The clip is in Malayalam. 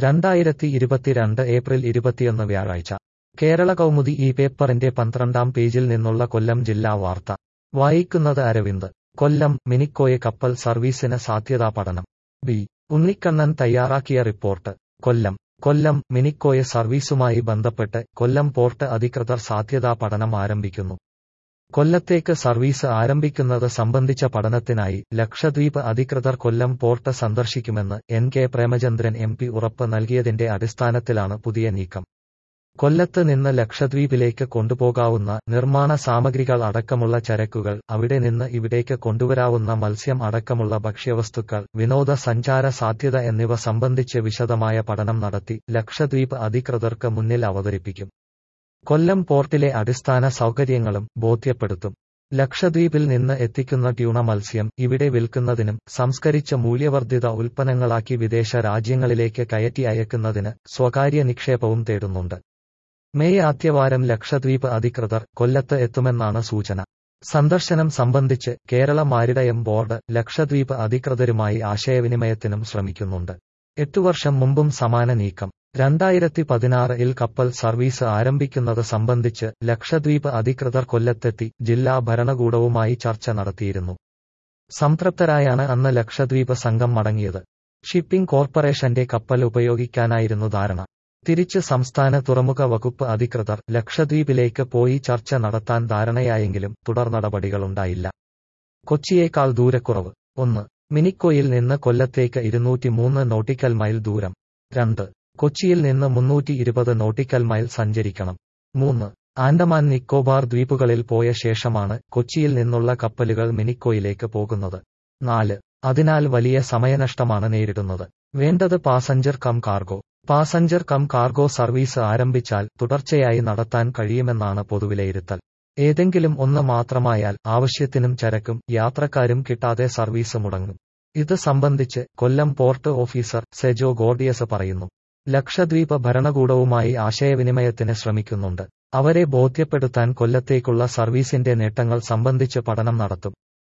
രണ്ടായിരത്തി ഇരുപത്തിരണ്ട് ഏപ്രിൽ ഇരുപത്തിയൊന്ന് വ്യാഴാഴ്ച കേരള കൗമുദി ഈ പേപ്പറിന്റെ പന്ത്രണ്ടാം പേജിൽ നിന്നുള്ള കൊല്ലം ജില്ലാ വാർത്ത വായിക്കുന്നത് അരവിന്ദ് കൊല്ലം മിനിക്കോയെ കപ്പൽ സർവീസിന് സാധ്യതാ പഠനം ബി ഉണ്ണിക്കണ്ണൻ തയ്യാറാക്കിയ റിപ്പോർട്ട് കൊല്ലം കൊല്ലം മിനിക്കോയെ സർവീസുമായി ബന്ധപ്പെട്ട് കൊല്ലം പോർട്ട് അധികൃതർ സാധ്യതാ പഠനം ആരംഭിക്കുന്നു കൊല്ലത്തേക്ക് സർവീസ് ആരംഭിക്കുന്നത് സംബന്ധിച്ച പഠനത്തിനായി ലക്ഷദ്വീപ് അധികൃതർ കൊല്ലം പോർട്ട് സന്ദർശിക്കുമെന്ന് N K Premachandran M P ഉറപ്പ് നൽകിയതിന്റെ അടിസ്ഥാനത്തിലാണ് പുതിയ നീക്കം കൊല്ലത്ത് നിന്ന് ലക്ഷദ്വീപിലേക്ക് കൊണ്ടുപോകാവുന്ന നിർമ്മാണ സാമഗ്രികൾ അടക്കമുള്ള ചരക്കുകൾ അവിടെ നിന്ന് ഇവിടേക്ക് കൊണ്ടുവരാവുന്ന മത്സ്യം അടക്കമുള്ള ഭക്ഷ്യവസ്തുക്കൾ വിനോദസഞ്ചാര സാധ്യത എന്നിവ സംബന്ധിച്ച് വിശദമായ പഠനം നടത്തി ലക്ഷദ്വീപ് അധികൃതർക്ക് മുന്നിൽ അവതരിപ്പിക്കും കൊല്ലം പോർട്ടിലെ അടിസ്ഥാന സൗകര്യങ്ങളും ബോധ്യപ്പെടുത്തും ലക്ഷദ്വീപിൽ നിന്ന് എത്തിക്കുന്ന ട്യൂണ മത്സ്യം ഇവിടെ വിൽക്കുന്നതിനും സംസ്കരിച്ച മൂല്യവർദ്ധിത ഉൽപ്പന്നങ്ങളാക്കി വിദേശ രാജ്യങ്ങളിലേക്ക് കയറ്റി അയക്കുന്നതിന് സ്വകാര്യ നിക്ഷേപവും തേടുന്നുണ്ട് മെയ് ആദ്യവാരം ലക്ഷദ്വീപ് അധികൃതർ കൊല്ലത്ത് എത്തുമെന്നാണ് സൂചന സന്ദർശനം സംബന്ധിച്ച് കേരള മാരിടയം ബോർഡ് ലക്ഷദ്വീപ് അധികൃതരുമായി ആശയവിനിമയത്തിനും ശ്രമിക്കുന്നുണ്ട് എട്ടു വർഷം മുമ്പും സമാന നീക്കം രണ്ടായിരത്തി പതിനാറിൽ കപ്പൽ സർവീസ് ആരംഭിക്കുന്നത് സംബന്ധിച്ച് ലക്ഷദ്വീപ് അധികൃതർ കൊല്ലത്തെത്തി ജില്ലാ ഭരണകൂടവുമായി ചർച്ച നടത്തിയിരുന്നു സംതൃപ്തരായാണ് അന്ന് ലക്ഷദ്വീപ് സംഘം മടങ്ങിയത് ഷിപ്പിംഗ് കോർപ്പറേഷന്റെ കപ്പൽ ഉപയോഗിക്കാനായിരുന്നു ധാരണ തിരിച്ച് സംസ്ഥാന തുറമുഖ വകുപ്പ് അധികൃതർ ലക്ഷദ്വീപിലേക്ക് പോയി ചർച്ച നടത്താൻ ധാരണയായെങ്കിലും തുടർ നടപടികളുണ്ടായില്ല കൊച്ചിയേക്കാൾ ദൂരക്കുറവ് ഒന്ന് മിനിക്കോയിൽ നിന്ന് കൊല്ലത്തേക്ക് ഇരുന്നൂറ്റി മൂന്ന് നോട്ടിക്കൽ മൈൽ ദൂരം രണ്ട് കൊച്ചിയിൽ നിന്ന് മുന്നൂറ്റി ഇരുപത് നോട്ടിക്കൽ മൈൽ സഞ്ചരിക്കണം മൂന്ന് ആൻഡമാൻ നിക്കോബാർ ദ്വീപുകളിൽ പോയ ശേഷമാണ് കൊച്ചിയിൽ നിന്നുള്ള കപ്പലുകൾ മിനിക്കോയിലേക്ക് പോകുന്നത് നാല് അതിനാൽ വലിയ സമയനഷ്ടമാണ് നേരിടുന്നത് വേണ്ടത് passenger cum cargo passenger cum cargo service ആരംഭിച്ചാൽ തുടർച്ചയായി നടത്താൻ കഴിയുമെന്നാണ് പൊതുവിലയിരുത്തൽ ഏതെങ്കിലും ഒന്ന് മാത്രമായാൽ ആവശ്യത്തിനും ചരക്കും യാത്രക്കാരും കിട്ടാതെ സർവീസ് മുടങ്ങും ഇത് സംബന്ധിച്ച് Kollam port officer Sejo Gordius പറയുന്നു ലക്ഷദ്വീപ് ഭരണകൂടവുമായി ആശയവിനിമയത്തിന് ശ്രമിക്കുന്നുണ്ട് അവരെ ബോധ്യപ്പെടുത്താൻ കൊല്ലത്തേക്കുള്ള സർവീസിന്റെ നേട്ടങ്ങൾ സംബന്ധിച്ച് പഠനം നടത്തും